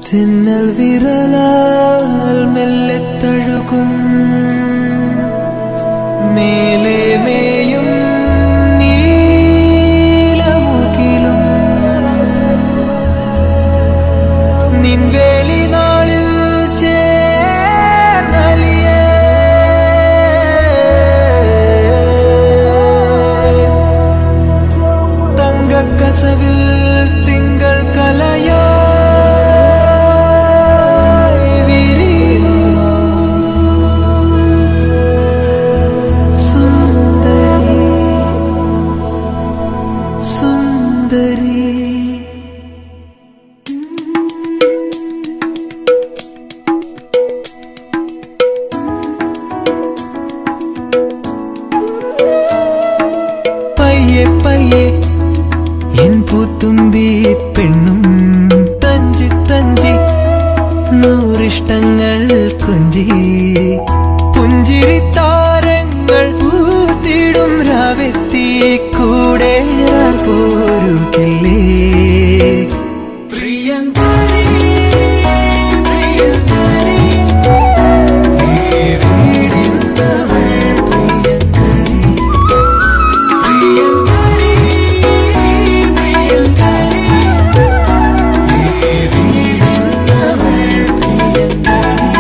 തിന്നൽ വിരലാൽ മെല്ലെ തഴുകും മേലെ മേയും നീലമുകിലും നിൻവേളി നാളിൽ ചേർന്നലിയേ തങ്കക്കസവിൽ തിങ്കൾ കലയോ വിരിയൂ സുന്ദരി സുന്ദരി പയ്യെ പയ്യെ എൻ പൂത്തുമ്പി പെണ്ണും തഞ്ചി തഞ്ചി നൂറിഷ്ടങ്ങൾ കൊഞ്ചി പുഞ്ചിരി താരങ്ങൾ പൂത്തിടും രാവെത്തി കൂടെ പോരുകില്ലേ പ്രിയങ്കരി പ്രിയങ്കരി ഈ വീടിന്നവൾ പ്രിയങ്കരി പ്രിയങ്കരി പ്രിയങ്കരി ഈ വീടിന്നവൾ പ്രിയങ്കരി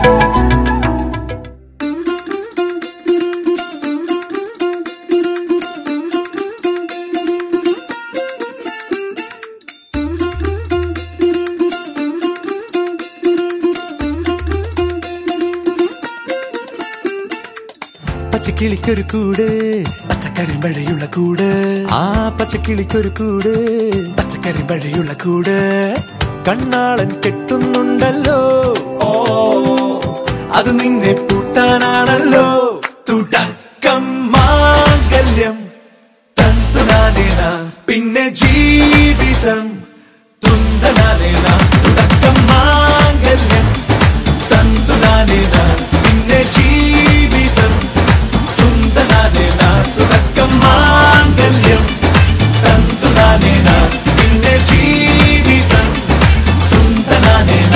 പച്ചക്കിളിക്കൊരു കൂട് പച്ചക്കറി മഴയുള്ള കൂട് ആ പച്ചക്കിളിക്കൊരു കൂട് പച്ചക്കറി മഴയുള്ള കൂട് കണ്ണാളൻ കെട്ടുന്നുണ്ടല്ലോ ഓ അത് നിന്നെ പൂട്ടാനാണല്ലോ തുടക്കം മാംഗല്യം തന്തുനാനേന പിന്നെ ജീവിതം തുന്തനാനേന തുടക്കം മാംഗല്യം തന്തുനാനേന പിന്നെ ജീവിതം തുന്തനാനേന തുടക്കം മാംഗല്യം തന്തുനാനേന പിന്നെ ജീവിതം തുന്തനാനേന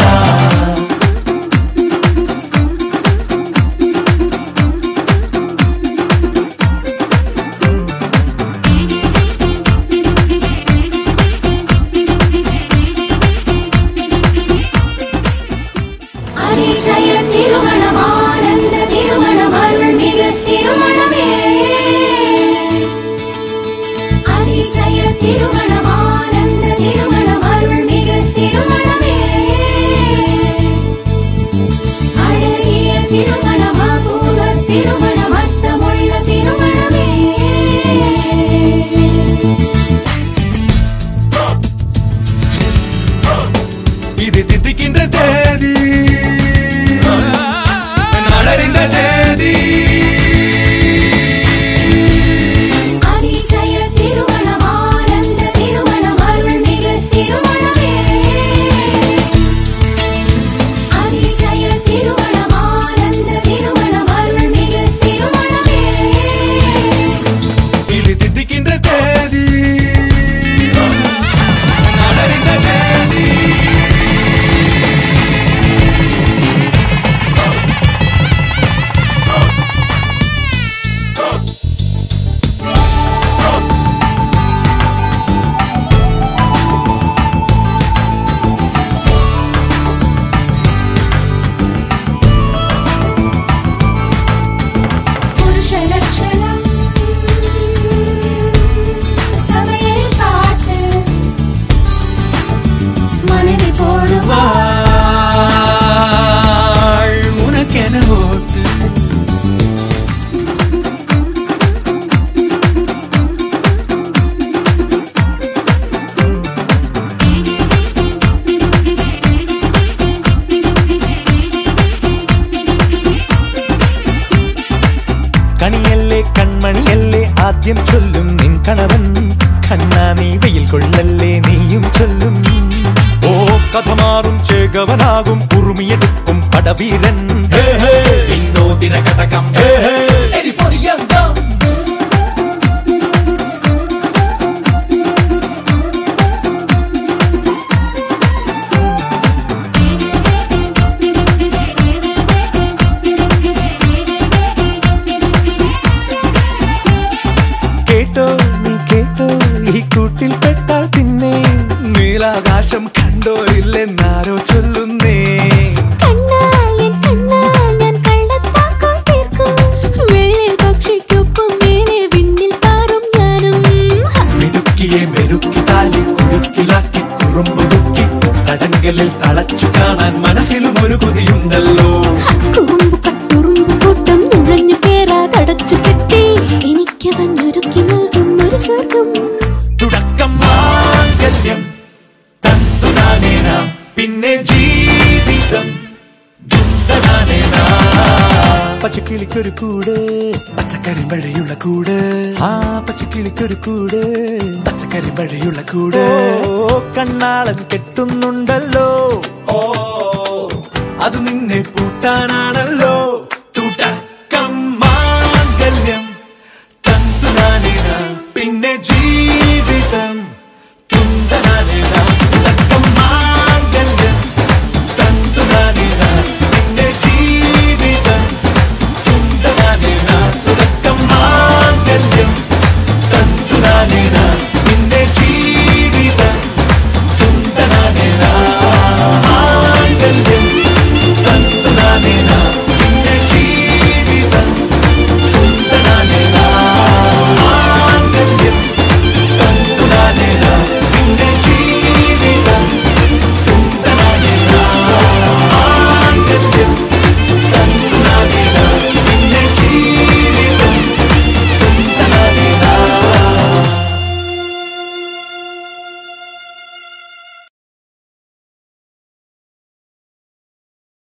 அதிசய திருமணம் ஆனந்த திருமணம் அருள்மிக திருமணமே அதிசய திருமணம் ஆனந்த திருமணம் அருள்மிக திருமணமே அழகிய திருமணம் அபூர்வ திருமணம் அர்த்தமுள்ள திருமணமே இது தித்திக்கின்ற தேதி நாளறிந்த சேதி அதிசய திருமணம் ஆனந்த திருமணம் அருள்மிகு திருமணமே அதிசய திருமணம் ஆனந்த திருமணம் அருள்மிகு திருமணமே இது தித்திக்கின்ற தேதி நாளறிந்த சேதி புருஷ லட்சணம் சபையில் காட்டு மனைவி போடுவா வாழ் உனக்கென ஓட்டு കണിയല്ലേ കൺമണിയല്ലേ ആദ്യം ചൊല്ലും നിൻ കണവൻ കണ്ണാ നീ വെയിൽ കൊള്ളല്ലേ നീയും ചൊല്ലും ഓ കഥ മാറും ചേകവനാകും ഉറുമിയെടുക്കും പടവീരൻ വിനോദിന കടകം എരിപൊടിയന്തം ഇഷ്ടപ്പെട്ടാൽ പിന്നെ നീലാകാശം കണ്ടോരില്ലെന്നാരോ ചൊല്ലുന്നേ കണ്ണായൻ കണ്ണാൽ ഞാൻ കള്ളത്താക്കോൽ തീർക്കും വെള്ളി പക്ഷിക്കൊപ്പം മേലെ വിണ്ണിൽ പാറും ഞാനും മിടുക്കിയെ മെരുക്കി താലി കുടുക്കിലാക്കി കുറുമ്പുതുക്കി തടങ്കലിൽ തളച്ചു കാണാൻ മനസ്സിലും ഒരു കൊതിയുണ്ടല്ലോ കുറുമ്പ് കട്ടുറുമ്പ് കൂട്ടം നുഴഞ്ഞു കേറാതടച്ചു കെട്ടി എനിക്ക് വന്നൊരുക്കി നൽകും ഒരു സ്വർഗം തുടക്കം മാംഗല്യം തന്തുനാനേന പിന്നെ ജീവിതം ദുന്തനാനേന പച്ചക്കിളിക്കൊരു കൂട് പച്ചക്കറി മഴയുള്ള കൂട് ആ പച്ചക്കിളിക്കൊരു കൂട് പച്ചക്കറി മഴയുള്ള കൂട് ഓ കണ്ണാളൻ കെട്ടുന്നുണ്ടല്ലോ ഓ അത് നിന്നെ പൂട്ടാനാണല്ലോ